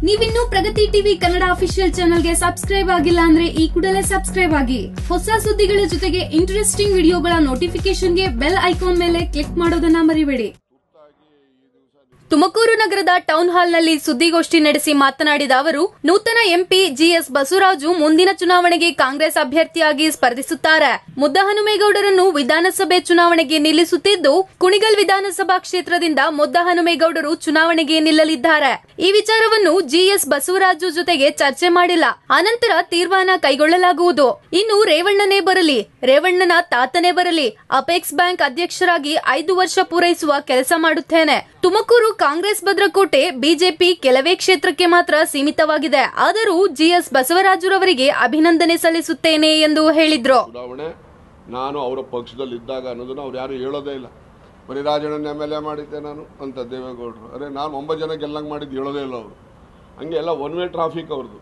ನೀವಿನ್ನೂ Pragati TV Kannada official ಚಾನಲ್ಗೆ subscribe ಆಗಿಲ್ಲ ಅಂದ್ರೆ ಈ ಕೂಡಲೇ ಸಬ್ಸ್ಕ್ರೈಬ್ ಆಗಿ ಹೊಸ ಸುದ್ದಿಗಳ ಜೊತೆಗೆ ಇಂಟ್ರೆಸ್ಟಿಂಗ್ ವಿಡಿಯೋಗಳ ನೋಟಿಫಿಕೇಶನ್ಗೆ ಬೆಲ್ ಐಕಾನ್ ಮೇಲೆ ಕ್ಲಿಕ್ ಮಾಡೋದನ್ನ ಮರಿಬೇಡಿ ತುಮಕೂರು ನಗರದ ಟೌನ್ ಹಾಲ್ನಲ್ಲಿ ಸುದ್ದಿಗೋಷ್ಠಿ ನಡೆಸಿ ಮಾತನಾಡಿದ ಅವರು ನೂತನ ಎಂಪಿ ಜಿಎಸ್ ಬಸವರಾಜು ಮುಂದಿನ ಚುನಾವಣೆಗೆ ಕಾಂಗ್ರೆಸ್ ಅಭ್ಯರ್ಥಿಯಾಗಿ ಸ್ಪರ್ಧಿಸುತ್ತಾರೆ ಮುದ್ದಹನುಮೇಗೌಡರನ್ನು ವಿಧಾನಸಭೆ ಚುನಾವಣೆಗೆ ನಿಲ್ಲಿಸುತ್ತಿದ್ದು ಕುಣಿಗಲ್ ವಿಧಾನಸಭಾ ಕ್ಷೇತ್ರದಿಂದ ಮುದ್ದಹನುಮೇಗೌಡರು ಚುನಾವಣೆಗೆ ನಿಲ್ಲಲಿದ್ದಾರೆ ಈ ವಿಚಾರವನ್ನು ಜಿಎಸ್ ಬಸವರಾಜು ಜೊತೆಗೆ ಚರ್ಚೆ ಮಾಡಿಲ್ಲ ಅನಂತರ ತೀರ್ಮಾನ ಕೈಗೊಳ್ಳಲಾಗುವುದು ಇನ್ನು ರೇವಣ್ಣನೇ ಬರಲಿ ರೇವಣ್ಣನ ತಾತನೇ ಬರಲಿ ಅಪೆಕ್ಸ್ ಬ್ಯಾಂಕ್ ಅಧ್ಯಕ್ಷರಾಗಿ ಐದು ವರ್ಷ ಪೂರೈಸುವ ಕೆಲಸ ಮಾಡುತ್ತೇನೆ ತುಮಕೂರು ಕಾಂಗ್ರೆಸ್ ಭದ್ರಕೋಟೆ ಬಿಜೆಪಿ ಕೆಲವೇ ಕ್ಷೇತ್ರಕ್ಕೆ ಮಾತ್ರ ಸೀಮಿತವಾಗಿದೆ ಆದರೂ ಜಿಎಸ್ ಬಸವರಾಜುರವರಿಗೆ ಅಭಿನಂದನೆ ಸಲ್ಲಿಸುತ್ತೇನೆ ಎಂದು ಹೇಳಿದ್ರು ಚುನಾವಣೆ ನಾನು ಅವರ ಪಕ್ಷದಲ್ಲಿ ಇದ್ದಾಗ ಅನ್ನೋದನ್ನ ಅವ್ರು ಯಾರು ಹೇಳೋದೇ ಇಲ್ಲ ಬರೀ ರಾಜಣ್ಣನ ಎಮ್ ಎಲ್ ಎ ಮಾಡಿದ್ದೆ ನಾನು ಅಂತ ದೇವೇಗೌಡರು ಅರೆ ನಾನು ಒಂಬತ್ತು ಜನ ಗೆಲ್ಲಂಗೆ ಮಾಡಿದ್ದು ಹೇಳೋದೇ ಇಲ್ಲ ಅವರು ಹಂಗೆ ಎಲ್ಲ ಒನ್ ವೇ ಟ್ರಾಫಿಕ್ ಅವ್ರದ್ದು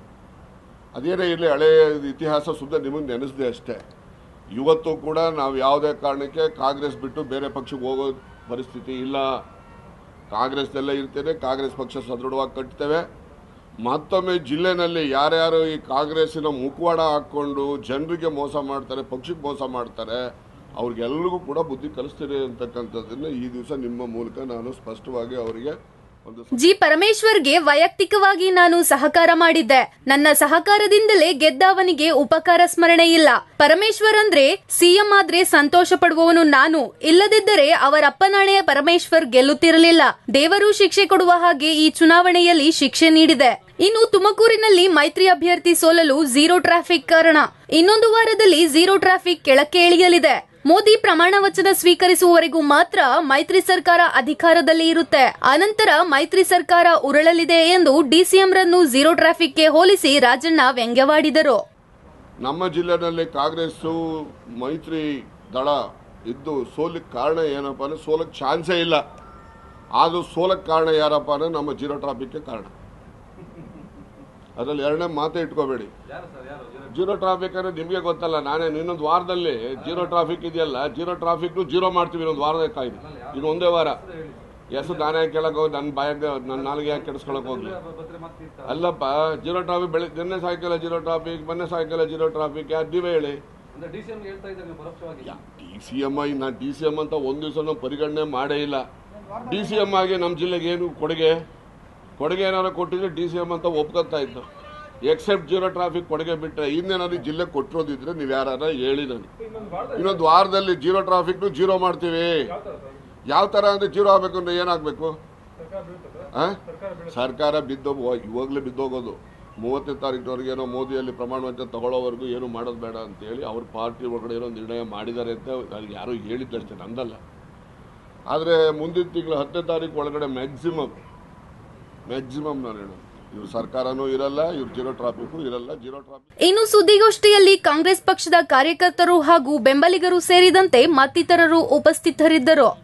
ಅದೇನೇ ಇರಲಿ ಹಳೆ ಇತಿಹಾಸ ಸುದ್ದ ನಿಮಗೆ ನೆನೆಸಿದೆ ಅಷ್ಟೇ ಇವತ್ತು ಕೂಡ ನಾವು ಯಾವುದೇ ಕಾರಣಕ್ಕೆ ಕಾಂಗ್ರೆಸ್ ಬಿಟ್ಟು ಬೇರೆ ಪಕ್ಷಕ್ಕೆ ಹೋಗೋ ಪರಿಸ್ಥಿತಿ ಇಲ್ಲ ಕಾಂಗ್ರೆಸ್ನಲ್ಲೇ ಇರ್ತೇನೆ ಕಾಂಗ್ರೆಸ್ ಪಕ್ಷ ಸದೃಢವಾಗಿ ಕಟ್ತೇವೆ ಮತ್ತೊಮ್ಮೆ ಜಿಲ್ಲೆನಲ್ಲಿ ಯಾರ್ಯಾರು ಈ ಕಾಂಗ್ರೆಸ್ಸಿನ ಮುಖವಾಡ ಹಾಕ್ಕೊಂಡು ಜನರಿಗೆ ಮೋಸ ಮಾಡ್ತಾರೆ ಪಕ್ಷಕ್ಕೆ ಮೋಸ ಮಾಡ್ತಾರೆ ಅವ್ರಿಗೆಲ್ರಿಗೂ ಕೂಡ ಬುದ್ಧಿ ಕಲಿಸ್ತೀರಿ ಅಂತಕ್ಕಂಥದ್ದನ್ನು ಈ ದಿವಸ ನಿಮ್ಮ ಮೂಲಕ ನಾನು ಸ್ಪಷ್ಟವಾಗಿ ಅವರಿಗೆ ಒಂದು ಜಿ ಪರಮೇಶ್ವರ್ಗೆ ವೈಯಕ್ತಿಕವಾಗಿ ನಾನು ಸಹಕಾರ ಮಾಡಿದ್ದೆ ನನ್ನ ಸಹಕಾರದಿಂದಲೇ ಗೆದ್ದ ಅವನಿಗೆ ಉಪಕಾರ ಸ್ಮರಣೆ ಇಲ್ಲ ಪರಮೇಶ್ವರ್ ಅಂದ್ರೆ ಸಿಎಂ ಆದ್ರೆ ಸಂತೋಷ ಪಡುವವನು ನಾನು ಇಲ್ಲದಿದ್ದರೆ ಅವರಪ್ಪನಾಣೆಯ ಪರಮೇಶ್ವರ್ ಗೆಲ್ಲುತ್ತಿರಲಿಲ್ಲ ದೇವರು ಶಿಕ್ಷೆ ಕೊಡುವ ಹಾಗೆ ಈ ಚುನಾವಣೆಯಲ್ಲಿ ಶಿಕ್ಷೆ ನೀಡಿದೆ ಇನ್ನು ತುಮಕೂರಿನಲ್ಲಿ ಮೈತ್ರಿ ಅಭ್ಯರ್ಥಿ ಸೋಲಲು ಝೀರೋ ಟ್ರಾಫಿಕ್ ಕಾರಣ ಇನ್ನೊಂದು ವಾರದಲ್ಲಿ ಝೀರೋ ಟ್ರಾಫಿಕ್ ಕೆಳಕ್ಕೆ ಇಳಿಯಲಿದೆ ಮೋದಿ ಪ್ರಮಾಣ ವಚನ ಸ್ವೀಕರಿಸುವವರೆಗೂ ಮಾತ್ರ ಮೈತ್ರಿ ಸರ್ಕಾರ ಅಧಿಕಾರದಲ್ಲಿ ಇರುತ್ತೆ ಅನಂತರ ಮೈತ್ರಿ ಸರ್ಕಾರ ಉರುಳಲಿದೆ ಎಂದು ಡಿಸಿಎಂರನ್ನು ಝೀರೋ ಟ್ರಾಫಿಕ್ಗೆ ಹೋಲಿಸಿ ರಾಜಣ್ಣ ವ್ಯಂಗ್ಯವಾಡಿದರು ನಮ್ಮ ಜಿಲ್ಲೆನಲ್ಲಿ ಕಾಂಗ್ರೆಸ್ಸು ಮೈತ್ರಿ ದಳ ಇದ್ದು ಸೋಲಿಕ್ಕೆ ಕಾರಣ ಏನಪ್ಪ ಅಂದ್ರೆ ಸೋಲಕ್ಕೆ ಚಾನ್ಸೇ ಇಲ್ಲ ಅದು ಸೋಲಕ್ಕೆ ಕಾರಣ ಯಾರಪ್ಪ ಅಂದ್ರೆ ನಮ್ಮ ಜೀರೋ ಟ್ರಾಫಿಕ್ಗೆ ಕಾರಣ ಅದರಲ್ಲಿ ಎರಡನೇ ಮಾತೇ ಇಟ್ಕೋಬೇಡಿ ಜೀರೋ ಟ್ರಾಫಿಕ್ ಅಂದ್ರೆ ನಿಮಗೆ ಗೊತ್ತಲ್ಲ ನಾನೇ ಇನ್ನೊಂದು ವಾರದಲ್ಲಿ ಜೀರೋ ಟ್ರಾಫಿಕ್ ಇದೆಯಲ್ಲ ಜೀರೋ ಟ್ರಾಫಿಕ್ ಜೀರೋ ಮಾಡ್ತೀವಿ ಇನ್ನೊಂದು ವಾರದ ಕಾಯ್ದು ಇನ್ನು ಒಂದೇ ವಾರ ಹೆಸರು ನಾನೇ ಕೇಳಕ್ ಹೋಗಿ ನನ್ನ ಬಾಯಾಗ ನನ್ನ ನಾಲ್ಗೆ ಯಾಕೆ ಕೆಡಿಸ್ಕೊಳಕ್ ಹೋಗ್ಲಿ ಅಲ್ಲಪ್ಪ ಜೀರೋ ಟ್ರಾಫಿಕ್ ಬೆಳಿ ನಿನ್ನೆ ಸಾಯಂಕಾಲ ಜೀರೋ ಟ್ರಾಫಿಕ್ ಮೊನ್ನೆ ಸಾಯಂಕಾಲ ಜೀರೋ ಟ್ರಾಫಿಕ್ ಯಾರು ನೀವೇ ಹೇಳಿ ಅಂದ್ರೆ ಡಿ ಸಿ ಎಂ ಹೇಳ್ತಾ ಇದ್ದಾರೆ ಪರೋಕ್ಷವಾಗಿ ಡಿ ಸಿ ಎಮ್ ಐ ನಾ ಡಿ ಸಿ ಎಮ್ ಅಂತ ಒಂದು ದಿವಸ ಪರಿಗಣನೆ ಮಾಡೇ ಇಲ್ಲ ಡಿ ಸಿ ಎಮ್ ಆಗಿ ನಮ್ಮ ಜಿಲ್ಲೆಗೆ ಏನು ಕೊಡುಗೆ ಕೊಡುಗೆ ಏನಾರು ಕೊಟ್ಟಿದ್ರೆ ಡಿ ಸಿ ಎಮ್ ಅಂತ ಒಪ್ಕೊತಾ ಇದ್ದು ಎಕ್ಸೆಪ್ಟ್ ಜೀರೋ ಟ್ರಾಫಿಕ್ ಕೊಡುಗೆ ಬಿಟ್ಟರೆ ಇನ್ನೇನಾದ್ರು ಜಿಲ್ಲೆ ಕೊಟ್ಟಿರೋದಿದ್ರೆ ನೀವು ಯಾರು ಹೇಳಿ ನನಗೆ ಇನ್ನೊಂದು ವಾರದಲ್ಲಿ ಜೀರೋ ಟ್ರಾಫಿಕ್ ಜೀರೋ ಮಾಡ್ತೀವಿ ಯಾವ ಥರ ಅಂದ್ರೆ ಜೀರೋ ಆಗಬೇಕು ಅಂದ್ರೆ ಏನಾಗಬೇಕು ಸರ್ಕಾರ ಬಿದ್ದು ಇವಾಗಲೇ ಬಿದ್ದೋಗೋದು ಮೂವತ್ತನೇ ತಾರೀಕಿನವರೆಗೆ ಏನೋ ಮೋದಿಯಲ್ಲಿ ಪ್ರಮಾಣ ವಚನ ತಗೊಳ್ಳೋವರೆಗೂ ಏನು ಮಾಡೋದು ಬೇಡ ಅಂತೇಳಿ ಅವ್ರ ಪಾರ್ಟಿ ಒಳಗಡೆ ಏನೋ ನಿರ್ಣಯ ಮಾಡಿದ್ದಾರೆ ಅಂತ ಅಲ್ಲಿ ಯಾರೋ ಹೇಳಿದ್ದಷ್ಟೇ ನಂದಲ್ಲ ಆದರೆ ಮುಂದಿನ ತಿಂಗಳು ಹತ್ತನೇ ತಾರೀಕು ಒಳಗಡೆ ಮ್ಯಾಕ್ಸಿಮಮ್ ಮ್ಯಾಕ್ಸಿಮಮ್ ನಾನು ಹೇಳೋದು ಇವ್ರ ಸರ್ಕಾರನೂ ಇರಲ್ಲ ಇವ್ರ ಜೀರೋ ಟ್ರಾಫಿಕ್ಕು ಇರಲ್ಲ ಜೀರೋ ಟ್ರಾಫಿಕ್ ಇನ್ನು ಸುದ್ದಿಗೋಷ್ಠಿಯಲ್ಲಿ ಕಾಂಗ್ರೆಸ್ ಪಕ್ಷದ ಕಾರ್ಯಕರ್ತರು ಹಾಗೂ ಬೆಂಬಲಿಗರು ಸೇರಿದಂತೆ ಮತ್ತಿತರರು ಉಪಸ್ಥಿತರಿದ್ದರು